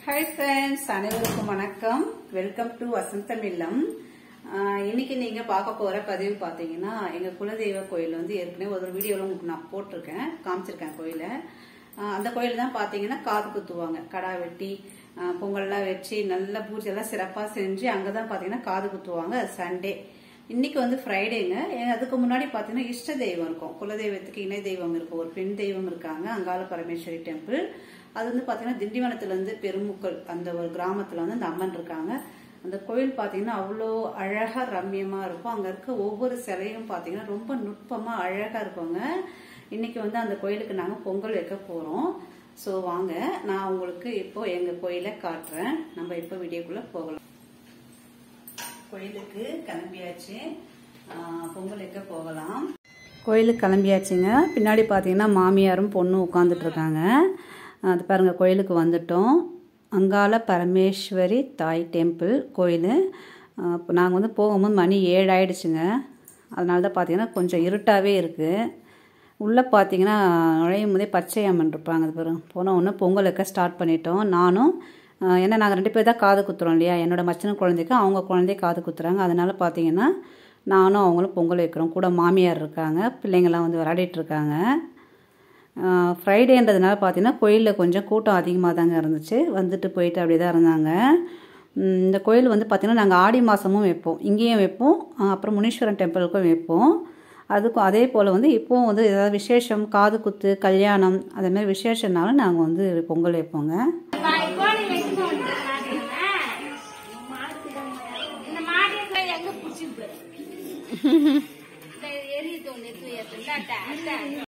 hi friends அனைவருக்கும் வணக்கம் welcome to வசந்தம் இல்லம் ஆஹ் இன்னைக்கு நீங்க பார்க்க போற பதிவு பாத்தீங்கன்னா எங்க குலதெய்வ கோயில் வந்து ஏற்கனவே ஒரு வீடியோல உங்களுக்கு நான் போட்டிருக்கேன் காமிச்சிருக்கேன் கோயில ஆஹ் அந்த கோயில் தான் பாத்தீங்கன்னா காது குத்துவாங்க கடா வெட்டி ஆஹ் பொங்கல்லாம் வச்சு நல்ல பூஜை எல்லாம் சிறப்பா செஞ்சு அங்கதான் பாத்தீங்கன்னா காது குத்துவாங்க சண்டே இன்னைக்கு வந்து ஃப்ரைடேங்க ஏ- அதுக்கு முன்னாடி பாத்தீங்கன்னா இஷ்ட தெய்வம் இருக்கும் குலதெய்வத்துக்கு இணை தெய்வம் இருக்கும் ஒரு பெண் தெய்வம் இருக்காங்க அங்காள பரமேஸ்வரி டெம்பிள் அது வந்து பாத்தீங்கன்னா திண்டிவனத்துல இருந்து பெருமுக்கள் அந்த ஒரு கிராமத்துல வந்து அந்த அம்மன் இருக்காங்க அந்த கோயில் பாத்தீங்கன்னா அவ்வளோ அழகா ரம்மியமா இருக்கும் அங்க இருக்க ஒவ்வொரு சிலையும் பாத்தீங்கன்னா ரொம்ப நுட்பமா அழகா இருக்குங்க இன்னைக்கு வந்து அந்த கோயிலுக்கு நாங்க பொங்கல் வைக்க போறோம் சோ வாங்க நான் உங்களுக்கு இப்போ எங்க கோயிலை காட்டுறேன் நம்ம இப்போ வீடியோக்குள்ள போகலாம் கோயிலுக்கு கிளம்பியாச்சு ஆஹ் பொங்கல் வைக்க போகலாம் கோயிலுக்கு கிளம்பியாச்சுங்க பின்னாடி பார்த்தீங்கன்னா மாமியாரும் பொண்ணும் உட்காந்துட்டு இருக்காங்க அது பாருங்க கோயிலுக்கு வந்துட்டோம் அங்காள பரமேஸ்வரி தாய் டெம்பிள் கோயில் இப்போ நாங்கள் வந்து போகும்போது மணி ஏழு ஆயிடுச்சுங்க அதனால தான் பார்த்தீங்கன்னா கொஞ்சம் இருட்டாகவே இருக்குது உள்ளே பார்த்தீங்கன்னா நுழையும் போதே பச்சை அம்மன் இருப்பாங்க அது பாருங்க போன உடனே பொங்கல் வைக்க ஸ்டார்ட் பண்ணிட்டோம் நானும் ஆஹ், ஏன்னா நாங்கள் ரெண்டு பேர் தான் காது குத்துறோம் இல்லையா என்னோட மச்சன குழந்தைக்கு அவங்க குழந்தைய காது குத்துறாங்க அதனால பார்த்தீங்கன்னா நானும் அவங்களும் பொங்கல் வைக்கிறோம் கூட மாமியார் இருக்காங்க பிள்ளைங்கள்லாம் வந்து விளையாடிட்டு இருக்காங்க ஃப்ரைடேன்றதுனால பார்த்தீங்கன்னா கோயிலில் கொஞ்சம் கூட்டம் அதிகமாக தாங்க இருந்துச்சு வந்துட்டு போயிட்டு அப்படியே தான் இருந்தாங்க உம், இந்த கோயில் வந்து பார்த்திங்கன்னா நாங்கள் ஆடி மாதமும் வைப்போம் இங்கேயும் வைப்போம் ஆஹ், அப்புறம் முனீஸ்வரன் டெம்பிளுக்கும் வைப்போம் அதுக்கும் அதே போல் வந்து இப்போவும் வந்து ஏதாவது விசேஷம் காது குத்து கல்யாணம் அதே மாதிரி விசேஷனாலும் நாங்கள் வந்து பொங்கல் வைப்போங்க கோழி வைக்கணும் இந்த மாடு எங்க பிடிச்சிருக்கு எரியுது ஒன்று எடுத்து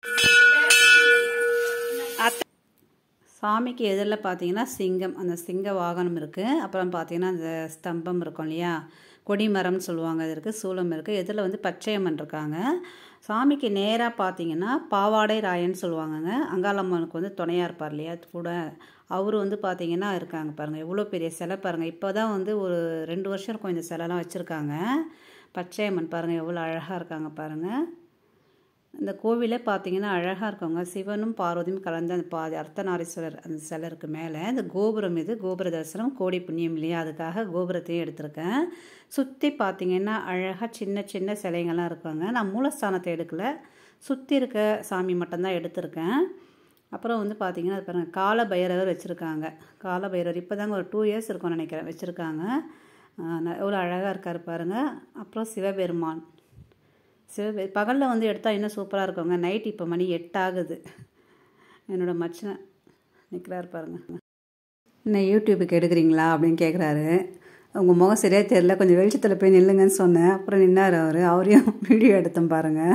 சாமிக்கு எதிரில் பார்த்தீங்கன்னா சிங்கம் அந்த சிங்க வாகனம் இருக்குது அப்புறம் பார்த்தீங்கன்னா அந்த ஸ்தம்பம் இருக்கும் இல்லையா கொடிமரம்னு சொல்லுவாங்க அது இருக்குது சூலம் இருக்குது எதிரில் வந்து பச்சையம்மன் இருக்காங்க சாமிக்கு நேராக பார்த்தீங்கன்னா பாவாடை ராயன்னு சொல்லுவாங்கங்க அங்காளம்மனுக்கு வந்து துணையாக இருப்பார் இல்லையா கூட அவர் வந்து பார்த்தீங்கன்னா இருக்காங்க பாருங்கள் எவ்வளோ பெரிய சிலை பாருங்கள் இப்போ தான் வந்து ஒரு ரெண்டு வருஷம் இருக்கும் இந்த சிலைலாம் வச்சுருக்காங்க பச்சையம்மன் பாருங்கள் எவ்வளோ அழகாக இருக்காங்க பாருங்கள் இந்த கோவிலே பார்த்தீங்கன்னா அழகாக இருக்குங்க சிவனும் பார்வதியும் கலந்த அந்த பாதி அர்த்தநாரீஸ்வரர் அந்த சிலருக்கு மேலே இந்த கோபுரம் இது கோபுர தரிசனம் கோடி புண்ணியம் இல்லையா அதுக்காக கோபுரத்தையும் எடுத்திருக்கேன் சுற்றி பார்த்தீங்கன்னா அழகாக சின்ன சின்ன சிலைங்கள்லாம் இருக்குங்க நான் மூலஸ்தானத்தை எடுக்கல சுற்றி இருக்க சாமி மட்டும்தான் எடுத்திருக்கேன் அப்புறம் வந்து பார்த்தீங்கன்னா அது பாருங்கள் கால பைரவர் வச்சுருக்காங்க கால பைரவர் இப்போ தாங்க ஒரு டூ இயர்ஸ் இருக்கும்னு நினைக்கிறேன் வச்சுருக்காங்க எவ்வளோ அழகாக இருக்கார் பாருங்கள் அப்புறம் சிவபெருமான் சிவபெ பகலில் வந்து எடுத்தால் இன்னும் சூப்பராக இருக்குங்க நைட் இப்போ மணி எட்டாகுது என்னோட மச்சனை நிற்கிறாரு பாருங்க என்ன யூடியூபுக்கு எடுக்கிறீங்களா அப்படின்னு கேட்குறாரு உங்கள் முகம் சரியாக தெரியல கொஞ்சம் வெளிச்சத்தில் போய் நில்லுங்கன்னு சொன்னேன் அப்புறம் நின்னார் அவர் அவரையும் வீடியோ எடுத்தேன் பாருங்கள்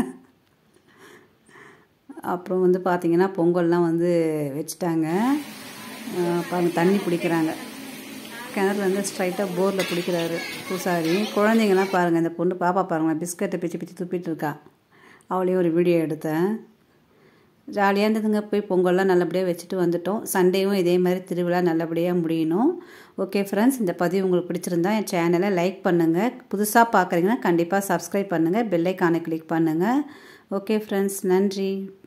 அப்புறம் வந்து பார்த்தீங்கன்னா பொங்கல்லாம் வந்து வச்சுட்டாங்க அஹ் பாருங்க தண்ணி பிடிக்கிறாங்க கிணறுல வந்து ஸ்ட்ரைட்டாக போரில் பிடிக்கிறாரு பூசாரி குழந்தைங்கலாம் பாருங்கள் இந்த பொண்ணு பாப்பா பாருங்களேன் பிஸ்கட்டை பிச்சு பிச்சு துப்பிட்டு இருக்கா அவளையும் ஒரு வீடியோ எடுத்தேன் ஜாலியாக இருந்ததுங்க போய் பொங்கல்லாம் நல்லபடியாக வச்சுட்டு வந்துட்டோம் சண்டேவும் இதே மாதிரி திருவிழா நல்லபடியாக முடியணும் ஓகே ஃப்ரெண்ட்ஸ் இந்த பதிவு உங்களுக்கு பிடிச்சிருந்தா என் சேனலை லைக் பண்ணுங்கள் புதுசாக பார்க்குறீங்கன்னா கண்டிப்பாக சப்ஸ்கிரைப் பண்ணுங்கள் பெல்லைக்கானை கிளிக் பண்ணுங்கள் ஓகே ஃப்ரெண்ட்ஸ் நன்றி